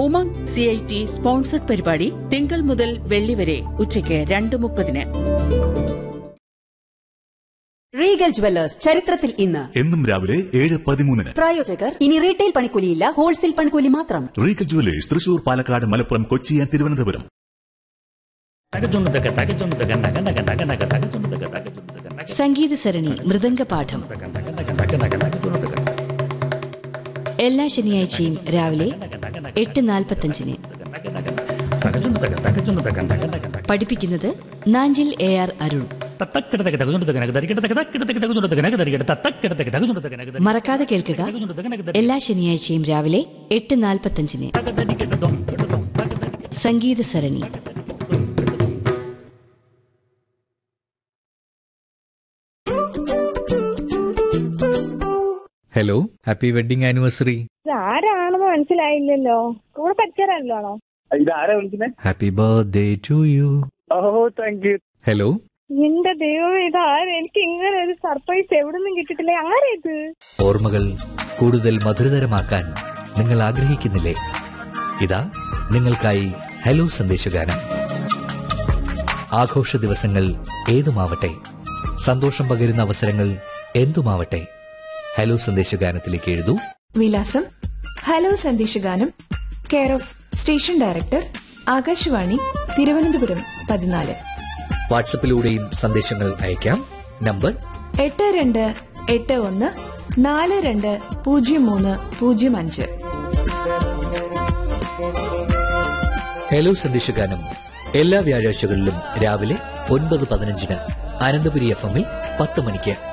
Umang C I T sponsored പരിപാടി തിങ്കൾ മുതൽ വെള്ളി വരെ ഉച്ചയ്ക്ക് രണ്ട് മുപ്പതിന് റീഗൽ ജുവല്ലേഴ്സ് ചരിത്രത്തിൽ ഇന്ന് എന്നും രാവിലെ ഏഴ് പതിമൂന്നിന് പ്രായോജകർ ഇനി റീറ്റെയിൽ പണിക്കൂലിയില്ല ഹോൾസെയിൽ പണിക്കൂലി മാത്രം റീഗൽ ജുവലേഴ്സ് തൃശൂർ പാലക്കാട് മലപ്പുറം കൊച്ചി ആൻഡ് തിരുവനന്തപുരം തകച്ചുണ്ടതക തകച്ചുണ്ടതക നക നക നക നക തകച്ചുണ്ടതക തകച്ചുണ്ടതക നക സംഗീത സരണി മൃദംഗപാഠം നക നക നക നക നക തകച്ചുണ്ടതക എല്ലാ ശനിയാഴ്ചയും രാവിലെ എട്ട് നാൽപ്പത്തഞ്ചിന് നക നക തകച്ചുണ്ടതക തകച്ചുണ്ടതക നക നക നക പഠിപ്പിക്കുന്നത് നാഞ്ചിൽ എ ആർ അരുൺ തത്തക്കിടതക തകച്ചുണ്ടതക നക തരികിടതക തക്കിടതക തകച്ചുണ്ടതക നക തരികിട തത്തക്കിടതക തകച്ചുണ്ടതക നക തരി മറക്കാതെ കേൾക്കുക തകച്ചുണ്ടതക നക തരി എല്ലാ ശനിയാഴ്ചയും രാവിലെ എട്ട് നാൽപ്പത്തഞ്ചിന് തക തരികിട ദം കിട ദം തക തരികിട Sangeetha Sarani hello happy wedding anniversary ആരാണെന്ന് മനസ്സിലായില്ലല്ലോ കൂടെ പഠിച്ചവരാണല്ലോ ഇതാരാ വിളിക്കുന്നത് happy birthday to you oh thank you hello എന്റെ ദൈവം ഇതാരും എനിക്ക് ഇങ്ങനെ ഒരു സർപ്രൈസ് എവിടെ നിന്നും കിട്ടിയിട്ടില്ല ആരാ ഇത് ഓർമ്മകൾ കൂടുതൽ മധുരതരമാക്കാൻ നിങ്ങൾ ആഗ്രഹിക്കുന്നില്ലേ ഇതാ നിങ്ങൾക്കായി ഹലോ സന്ദേശഗാനം ആഘോഷ ദിവസങ്ങൾ ഏതുമാവട്ടെ സന്തോഷം പകരുന്ന അവസരങ്ങൾ എന്തുമാവട്ടെ ഹലോ സന്ദേശഗാനത്തിലേക്ക് എഴുതൂ വിലാസം ഹലോ സന്ദേശഗാനം care of station director Akashvani Thiruvananthapuram പതിനാല് വാട്സപ്പിലൂടെയും സന്ദേശങ്ങൾ അയക്കാം നമ്പർ എട്ട് രണ്ട് എട്ട് ഒന്ന് നാല് രണ്ട് പൂജ്യം മൂന്ന് പൂജ്യം അഞ്ച് ഹലോ സന്ദേശഗാനം എല്ലാ വ്യാഴാഴ്ചകളിലും രാവിലെ ഒൻപത് പതിനഞ്ചിന് അനന്തപുരി എഫ് എമ്മിൽ പത്ത് മണിക്ക്